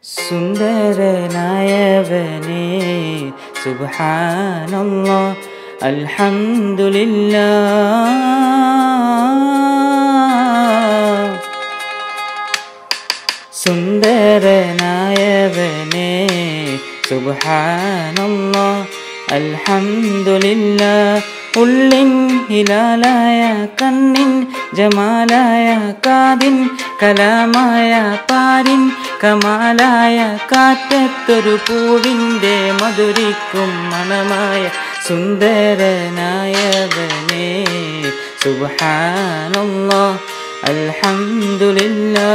സുന്ദരനായവനേ സുബ്ഹാനല്ലാ അൽഹംദുലില്ലാ സുന്ദരനായവനേ സുബ്ഹാനല്ലാ അൽഹംദുലില്ലാ ഉള്ളിൻ ഹിലാലായ കണ്ണിൻ ജമാലായ കാതിൻ കലാമായ പാരിൻ കമാലായ കാറ്റത്തൊരു പൂവിൻ്റെ മധുരിക്കും മണമായ സുന്ദരനായവനേ സുബ്ഹാനല്ലാ അൽഹംദുലില്ലാ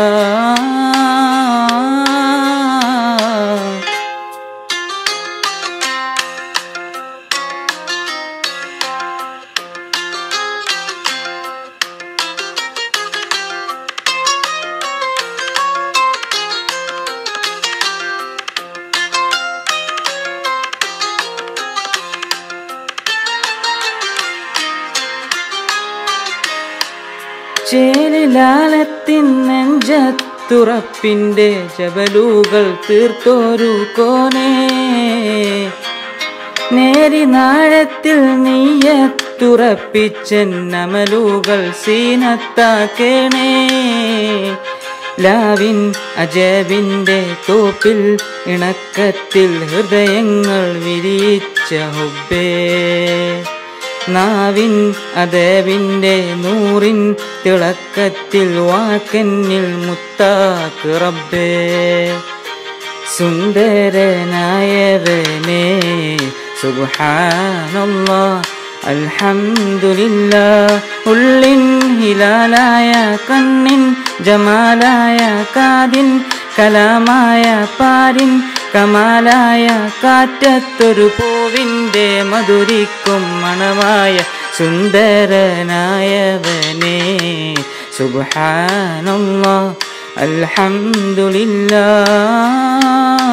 ചേലിലാലത്തിൻ നെഞ്ചത്തുറപ്പിൻ്റെ ജബലൂകൾ തീർത്തോരു കോനേ നേരി നാഴത്തിൽ നീയത്തുറപ്പിച്ചെന്നമലുകൾ സീനത്താക്കേണേ ലാവിൻ അജബിൻ്റെ തോപ്പിൽ ഇണക്കത്തിൽ ഹൃദയങ്ങൾ വിരിയിച്ച ഹുബേ നാവിൻ അതവിൻ്റെ നൂറിൻ തിളക്കത്തിൽ വാക്കെന്നിൽ മുത്താക്ക് റബ്ബേ സുന്ദരനായവനേ സുബ്ഹാനല്ലാ അൽഹംദുലില്ലാ ഉള്ളിൻ ഹിലാലായ കണ്ണിൻ ജമാലായ കാതിൻ കലാമായ പാരിൻ കമാലായ കാറ്റത്തൊരു പൂവിൻ്റെ മധുരിക്കും മണമായ സുന്ദരനായവനേ സുബ്ഹാനല്ലാ അൽഹംദുലില്ലാ